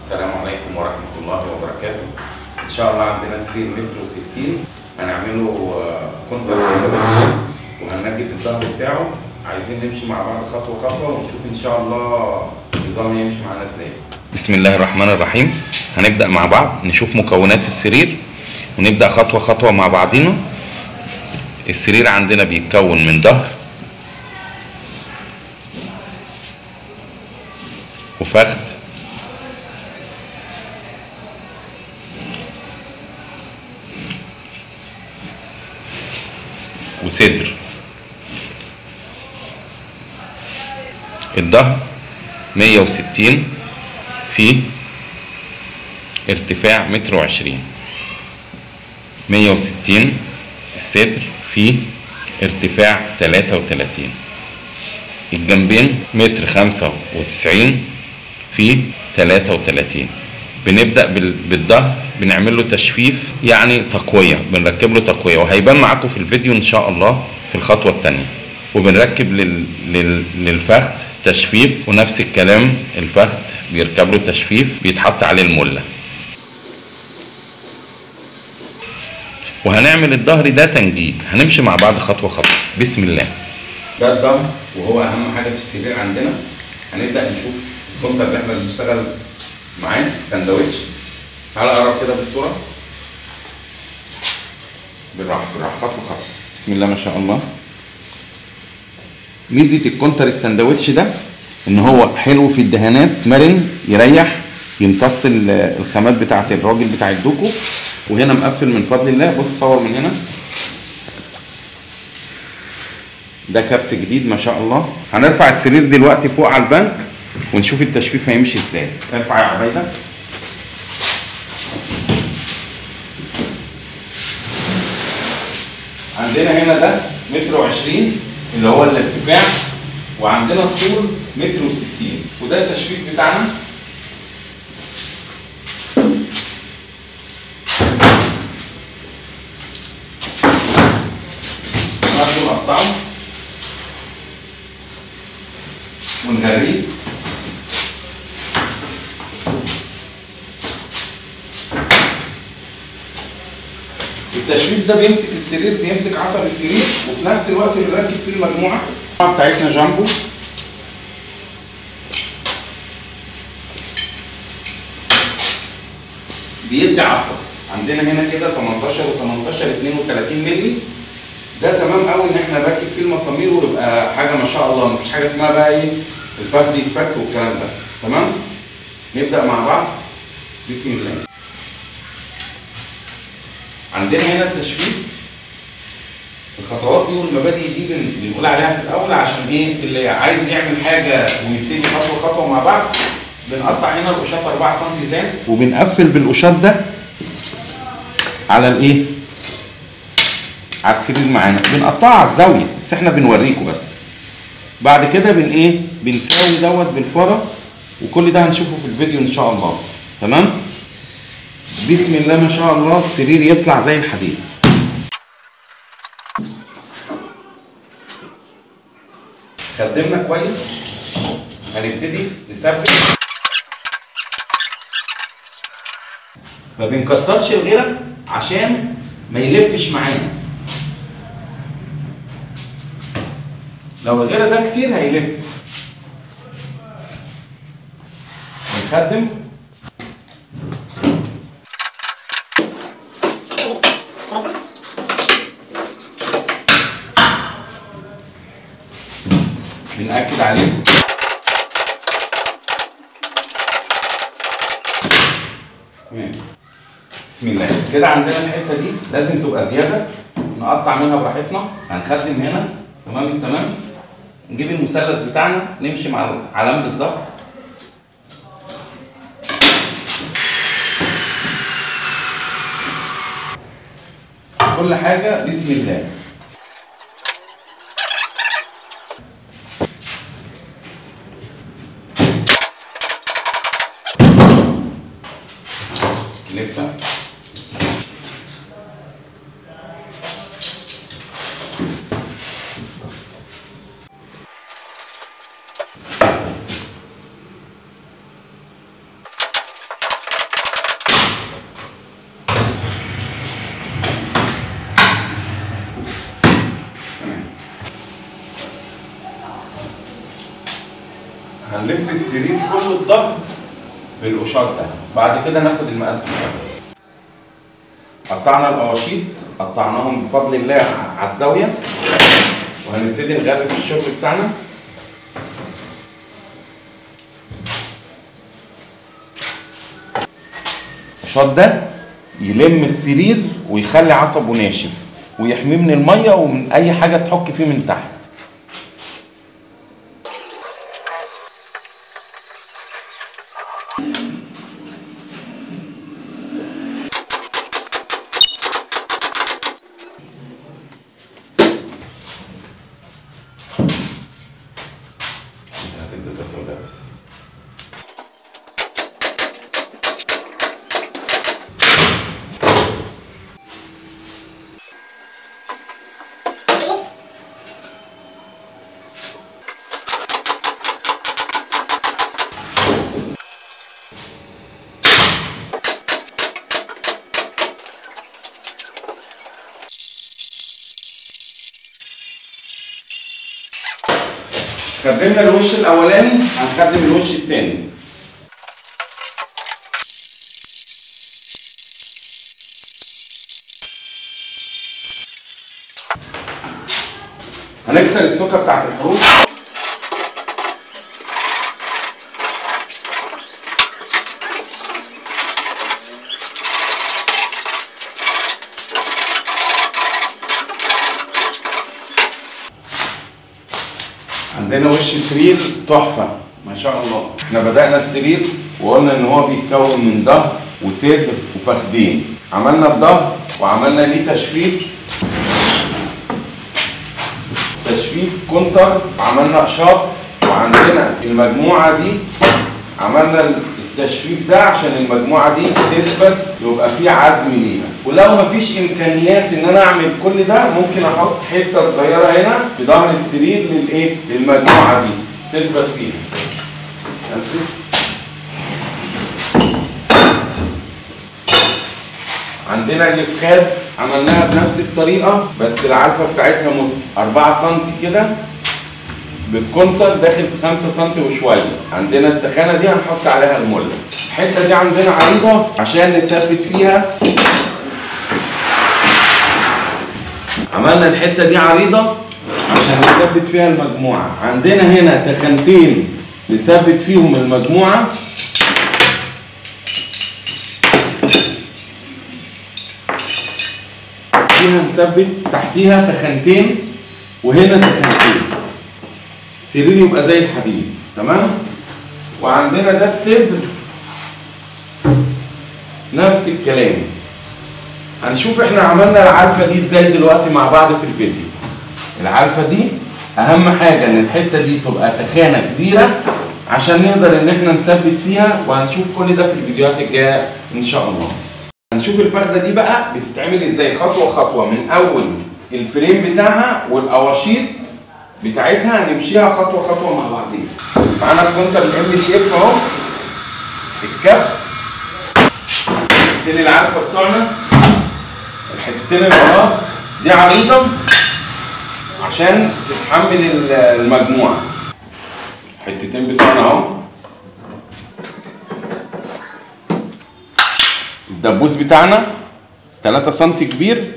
السلام عليكم ورحمة الله وبركاته إن شاء الله عندنا سرير متر وستين هنعمله آه، كونتر ساندوتش وهننجد الظهر بتاعه عايزين نمشي مع بعض خطوة خطوة ونشوف إن شاء الله النظام هيمشي معانا إزاي بسم الله الرحمن الرحيم هنبدأ مع بعض نشوف مكونات السرير ونبدأ خطوة خطوة مع بعضينا السرير عندنا بيتكون من ظهر وفخذ وصدر الظهر 160 في ارتفاع متر وعشرين مية وستين الصدر في ارتفاع تلاتة وتلاتين الجنبين متر خمسة وتسعين في تلاتة وتلاتين بنبدأ بال- بالظهر بنعمل له تشفيف يعني تقوية بنركب له تقوية وهيبان معاكم في الفيديو إن شاء الله في الخطوة التانية وبنركب لل... لل... للفخذ تشفيف ونفس الكلام الفخذ بيركب له تشفيف بيتحط عليه الملة وهنعمل الظهر ده تنجيد هنمشي مع بعض خطوة خطوة بسم الله ده الظهر وهو أهم حاجة في السرير عندنا هنبدأ نشوف الكونتر اللي احنا بنشتغل معاه سندوتش تعالى قرب كده بالصورة بالراحة بالراحة خطوة خطوة بسم الله ما شاء الله ميزة الكونتر السندوتش ده ان هو حلو في الدهانات مرن يريح يمتص ال- الخامات بتاعت الراجل بتاع الدوكو وهنا مقفل من فضل الله بص صور من هنا ده كبس جديد ما شاء الله هنرفع السرير دلوقتي فوق على البنك ونشوف التشفيف هيمشي ازاي ارفع يا عبيده عندنا هنا ده متر وعشرين اللي هو الارتفاع وعندنا الطول متر وستين وده التشفيف بتاعنا ناخده نقطعه ونغريه التشفيف ده بيمسك السرير بيمسك عصب السرير وفي نفس الوقت بنركب فيه المجموعه بتاعتنا جامبو بيدي عصب عندنا هنا كده 18 و18 32 مللي ده تمام قوي ان احنا نركب فيه المسامير ويبقى حاجه ما شاء الله مفيش حاجه اسمها بقى ايه الفخذ يتفك والكلام ده تمام نبدا مع بعض بسم الله عندنا هنا التشفيف الخطوات دي والمبادئ دي بن- بنقول عليها في الاول عشان ايه اللي عايز يعمل حاجه ويبتدي خطوه خطوه مع بعض بنقطع هنا القشاط 4 سم زان وبنقفل بالقشاط ده على الايه على السرير معانا بنقطعها على الزاويه بس احنا بنوريكم بس بعد كده بن ايه بنساوي دوت بالفاره وكل ده هنشوفه في الفيديو ان شاء الله تمام بسم الله ما شاء الله السرير يطلع زي الحديد خدمنا كويس هنبتدي نثبت ما بنكترش الغيره عشان ما يلفش معانا لو الغيره ده كتير هيلف بنخدم بنأكد عليه تمام. بسم الله كده عندنا الحته دي لازم تبقى زياده نقطع منها براحتنا هنخدم هنا تمام التمام نجيب المثلث بتاعنا نمشي مع العلام بالظبط كل حاجه بسم الله لبسه هنلف السرير كله الظهر بالقشاط ده بعد كده ناخد المقاس بتاعه قطعنا القواشيط قطعناهم بفضل الله على الزاويه وهنبتدي نغرف الشغل بتاعنا القشاط ده يلم السرير ويخلي عصبه ناشف ويحميه من الميه ومن اي حاجه تحك فيه من تحت هتكتب بس ولابس خدمنا الوش الاولاني هنخدم الوش الثاني هنكسر السكه بتاعت الحروف عندنا وش سرير تحفه ما شاء الله احنا بدأنا السرير وقلنا ان هو بيتكون من ظهر وصدر وفخدين عملنا الظهر وعملنا ليه تشفيف تشفيف كونتر وعملنا قشاط وعندنا المجموعه دي عملنا التشفيف ده عشان المجموعه دي تثبت يبقى في عزم ليها ولو مفيش امكانيات ان انا اعمل كل ده ممكن احط حته صغيره هنا في ظهر السرير للايه للمجموعه دي تثبت فيها ماشي عندنا الافخاد عملناها بنفس الطريقه بس العلفه بتاعتها مس 4 سم كده بالكونتر داخل في 5 سم وشويه عندنا التخانه دي هنحط عليها المله الحته دي عندنا عريضه عشان نثبت فيها عملنا الحته دي عريضه عشان نثبت فيها المجموعه عندنا هنا تخانتين نثبت فيهم المجموعه فيها نثبت تحتيها تخانتين وهنا تخانتين السرير يبقى زي الحديد تمام وعندنا ده الصدر نفس الكلام هنشوف احنا عملنا العلفه دي ازاي دلوقتي مع بعض في الفيديو العلفه دي اهم حاجه ان الحته دي تبقى تخانه كبيره عشان نقدر ان احنا نثبت فيها وهنشوف كل ده في الفيديوهات الجايه ان شاء الله هنشوف الفخده دي بقى بتتعمل ازاي خطوه خطوه من اول الفريم بتاعها والقواشيط بتاعتها هنمشيها خطوه خطوه مع بعضين معانا الكونتر الام دي اف اهو الكبس الحتتين العلفه بتوعنا الحتتين اللي وراه دي عريضه عشان تتحمل المجموعه الحتتين بتوعنا اهو الدبوس بتاعنا 3 سم كبير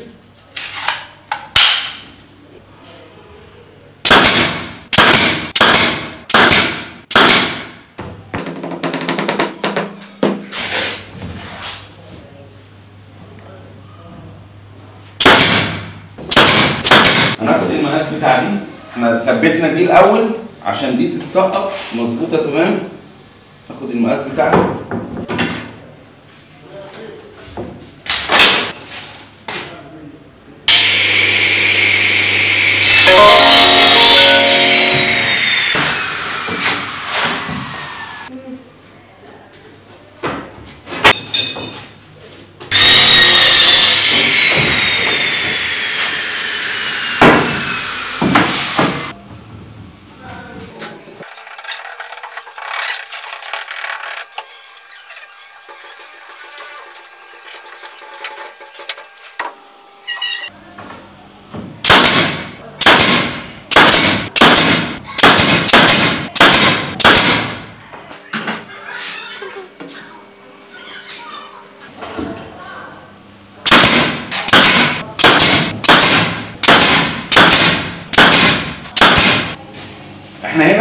هناخد المقاس بتاع دي احنا ثبتنا دي الاول عشان دي تتسقط مظبوطه تمام ناخد المقاس بتاعنا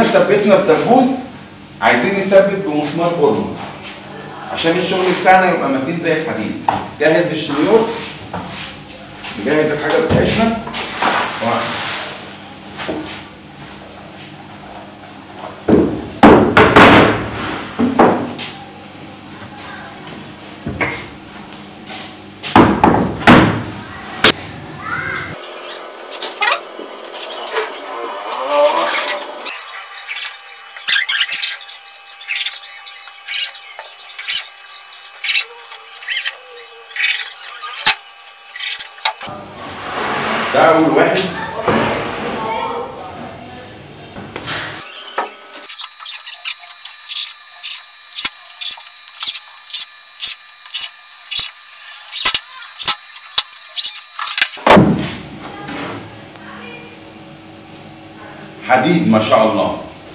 ثبتنا بدبوس عايزين نثبت بمسمار بورما عشان الشغل بتاعنا يبقى متين زي الحديد جهز الشنيور نجهز الحاجه بتاعتنا واحد ده اول واحد حديد ما شاء الله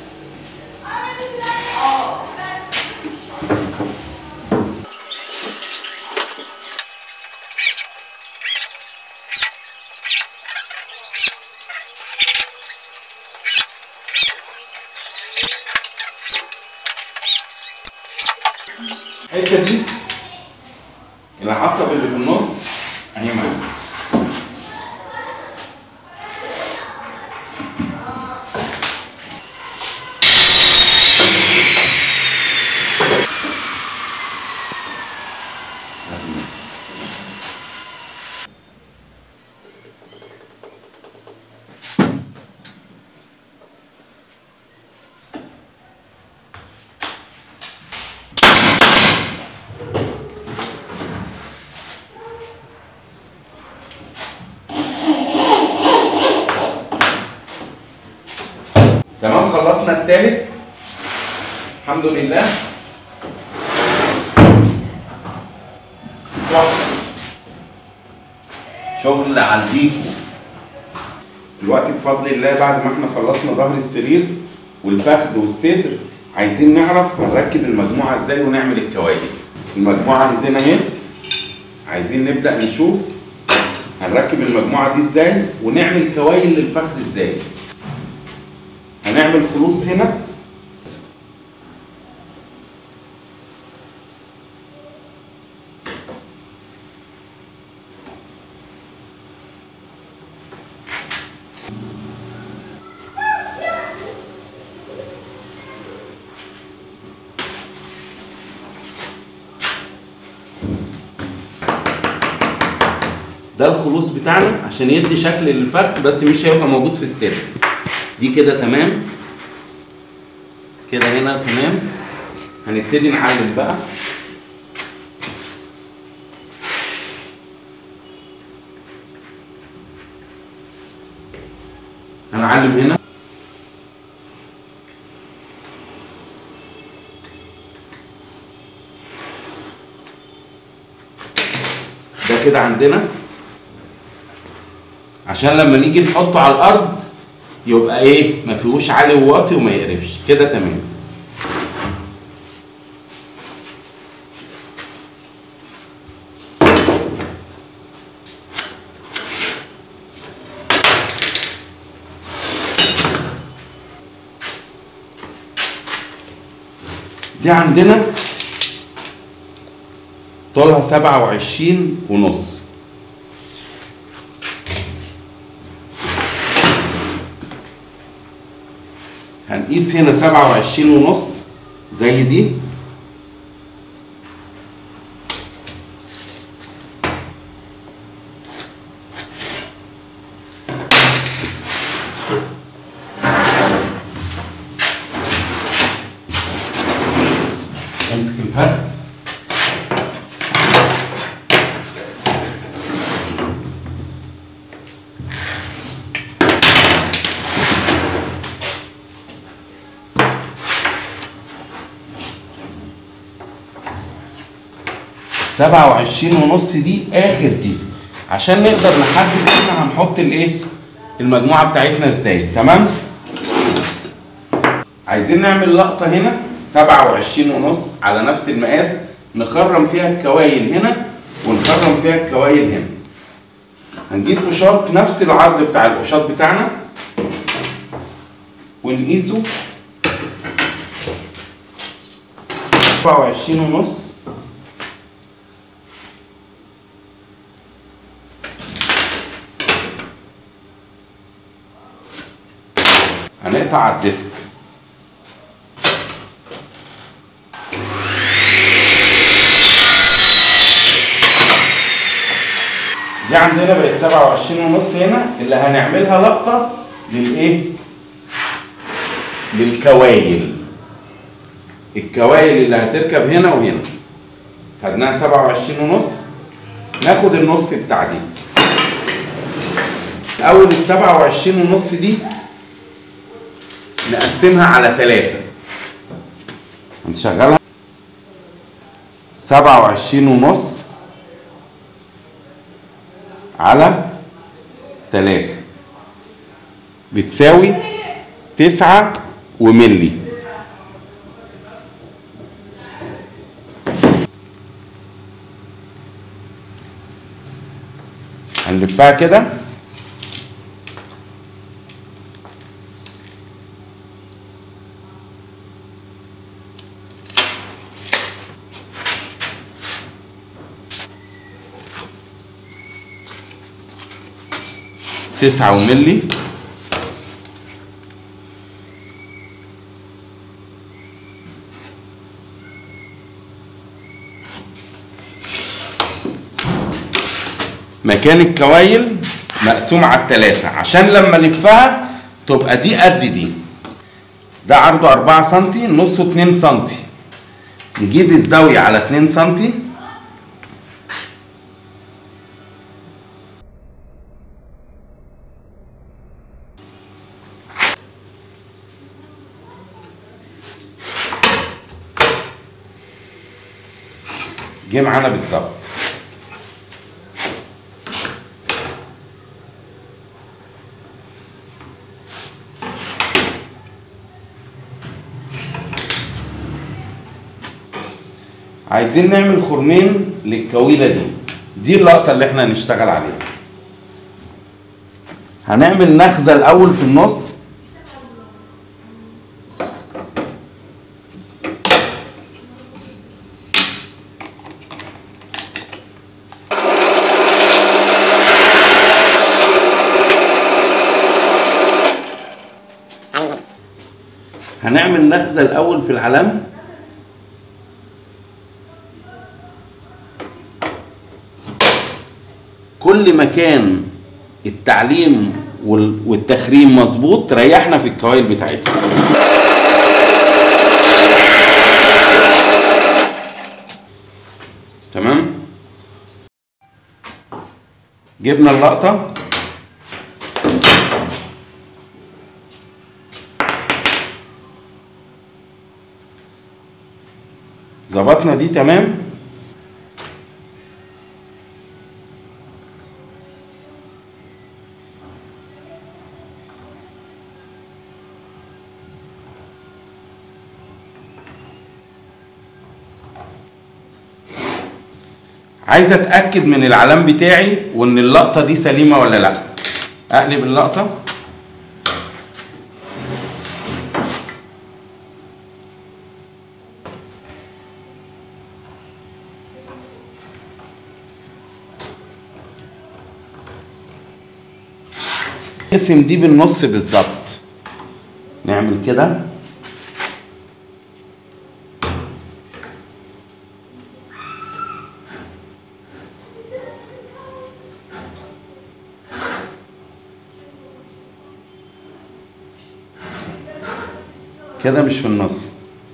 الحته دي العصب اللي في النص اهي معانا تمام خلصنا التالت الحمد لله تحفة. شغل على البيكو دلوقتي بفضل الله بعد ما احنا خلصنا ظهر السرير والفخذ والصدر عايزين نعرف هنركب المجموعة ازاي ونعمل الكوايل المجموعة عندنا اهي عايزين نبدأ نشوف هنركب المجموعة دي ازاي ونعمل كوايل للفخذ ازاي هنعمل خلوص هنا ده الخلوص بتاعنا عشان يدي شكل للفخذ بس مش هيبقى موجود في السر دي كده تمام كده هنا تمام هنبتدي نعلم بقى هنعلم هنا ده كده عندنا عشان لما نيجي نحطه على الارض يبقى ايه ما فيهوش عالي وواطي وما يقرفش كده تمام دي عندنا طولها سبعة وعشرين ونص هنقيس هنا سبعة وعشرين ونص زي دي امسك الفرد سبعة وعشرين ونص دي آخر دي عشان نقدر نحدد احنا هنحط الايه المجموعة بتاعتنا ازاي تمام عايزين نعمل لقطة هنا سبعة وعشرين ونص على نفس المقاس نخرم فيها الكوايل هنا ونخرم فيها الكوايل هنا هنجيب قشاط نفس العرض بتاع القشاط بتاعنا ونقيسه 27 ونص هنقطع على الديسك دي عندنا بقت 27 ونص هنا اللي هنعملها لقطة للايه؟ للكوايل الكوايل اللي هتركب هنا وهنا خدناها 27 ونص ناخد النص بتاع دي اول ال 27 ونص دي نقسمها على ثلاثة هنشغلها 27 ونص على تلاتة بتساوي تسعة وملي هنلفها كده تسعة وملي مكان الكوايل مقسوم على التلاتة عشان لما نلفها تبقى دي قد دي ده عرضه أربعة سنتي نصه اتنين سنتي نجيب الزاوية على اتنين سنتي جه معانا بالظبط عايزين نعمل خرمين للكويلة دي دي اللقطة اللي احنا هنشتغل عليها هنعمل نخزة الأول في النص هنعمل نخزة الأول في العلم كل ما كان التعليم وال- والتخريم مظبوط ريحنا في الكوايل بتاعتنا تمام جبنا اللقطة ظبطنا دي تمام عايز اتاكد من العلام بتاعي وان اللقطه دي سليمه ولا لا اقلب اللقطه نقسم دي بالنص بالظبط نعمل كده كده مش في النص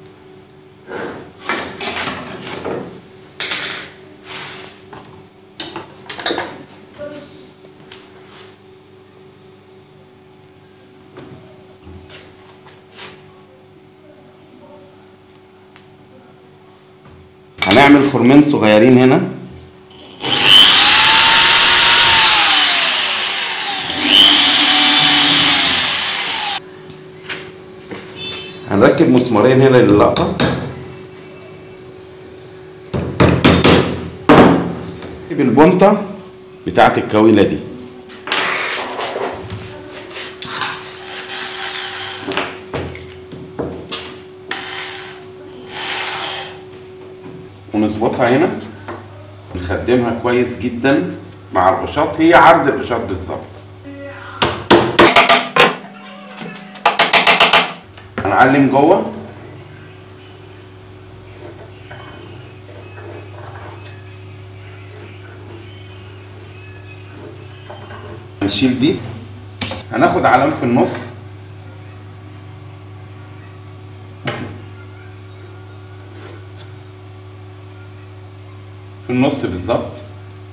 هنعمل خرمين صغيرين هنا هنركب مسمارين هنا للقطة نجيب البنطة بتاعت الكويلة دي ونظبطها هنا نخدمها كويس جدا مع القشاط هي عرض القشاط بالظبط هنعلم جوه هنشيل دي هناخد علامة في النص في النص بالظبط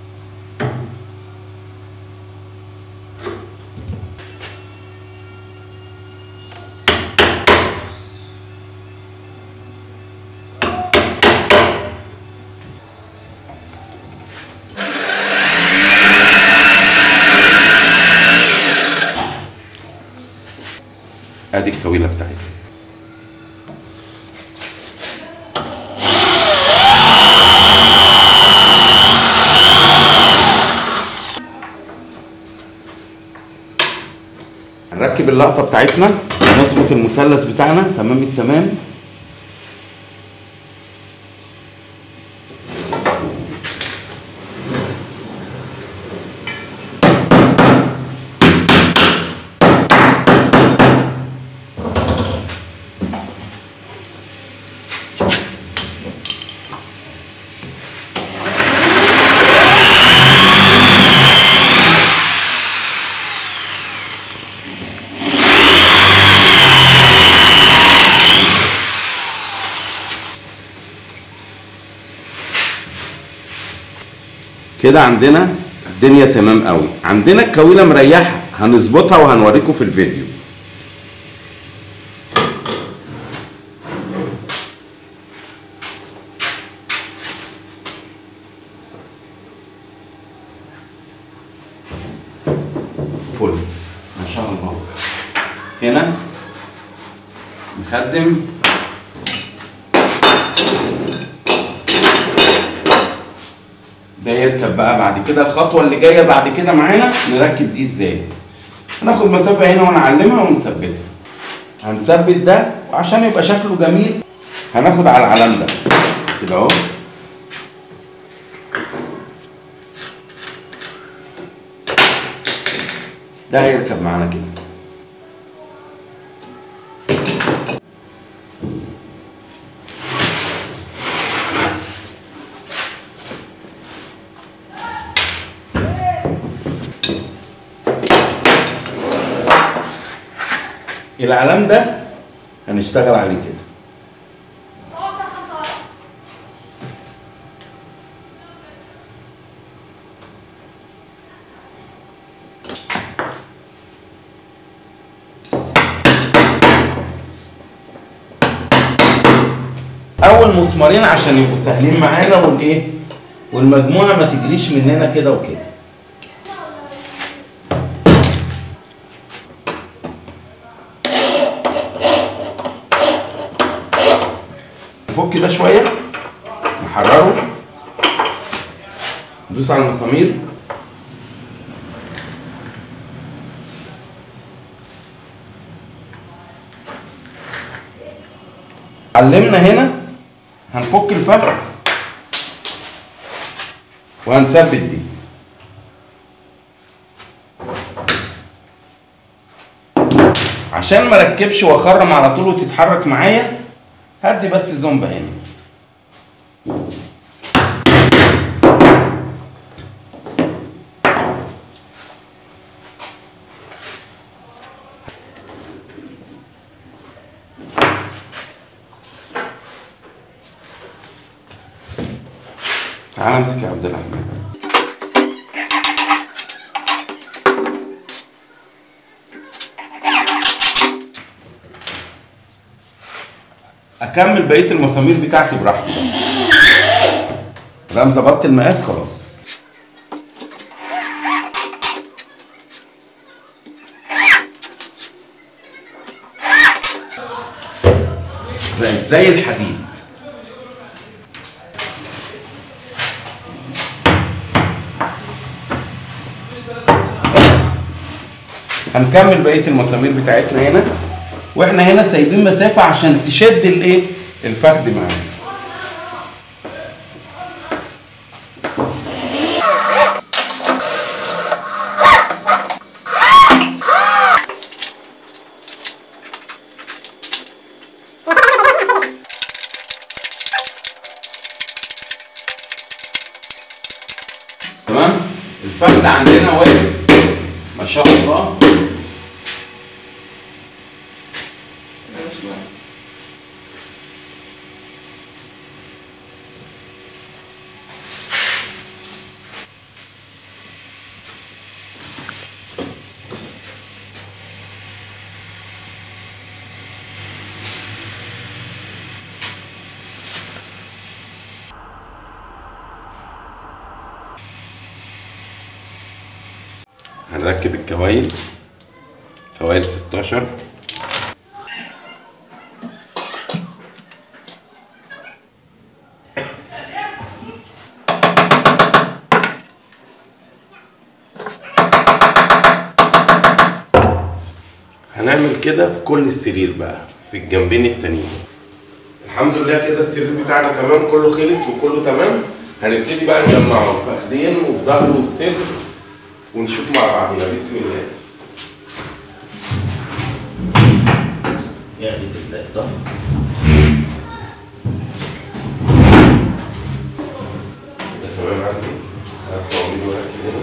ادي الكويله بتاعتي هنركب اللقطه بتاعتنا نظبط المثلث بتاعنا تمام التمام كده عندنا الدنيا تمام قوي عندنا الكويله مريحه هنظبطها وهنوريكم في الفيديو فل ما شاء الله هنا نخدم ده يركب بقى بعد كده الخطوه اللي جايه بعد كده معانا نركب دي ازاي هناخد مسافه هنا ونعلمها ونثبتها هنثبت ده وعشان يبقى شكله جميل هناخد على العلم ده كده اهو ده هيركب معانا كده العلم ده هنشتغل عليه كده اول مسمارين عشان يبقوا سهلين معانا والايه والمجموعه ما تجريش مننا كده وكده نفك ده شويه نحرره ندوس على المسامير علمنا هنا هنفك الفخذ وهنثبت دي عشان ما ركبش واخرم على طول وتتحرك معايا هدي بس زومبا هنا تعال امسك يا عبد الرحمن اكمل بقيه المسامير بتاعتي براحتي بقى ظبطت المقاس خلاص بقت زي الحديد هنكمل بقيه المسامير بتاعتنا هنا واحنا هنا سايبين مسافه عشان تشد الايه الفخذ معانا تمام الفخذ عندنا واقف ما شاء الله هنركب الكوايل كوايل 16 هنعمل كده في كل السرير بقى في الجنبين التانيين الحمد لله كده السرير بتاعنا تمام كله خلص وكله تمام هنبتدي بقى نجمعه الفخدين والظهر والصدر ونشوف مع بعضنا بسم الله يعني بالله ده تمام عندي هصور لي ورق كده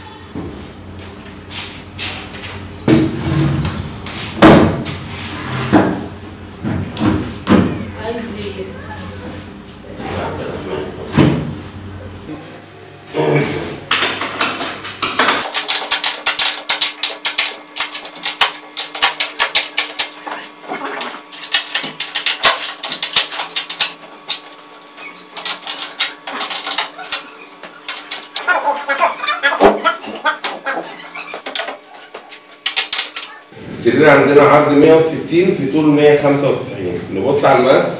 السرير عندنا عرض 160 في طول 195 نبص على المقاس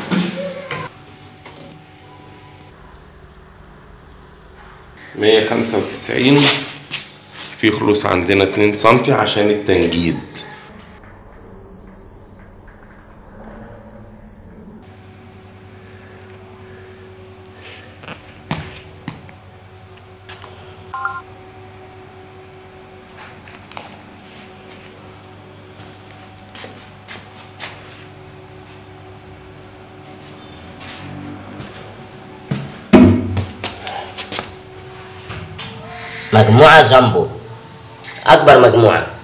مية خمسة وتسعين في خلوص عندنا اتنين سنتي عشان التنجيد مجموعة جامبو أكبر مجموعة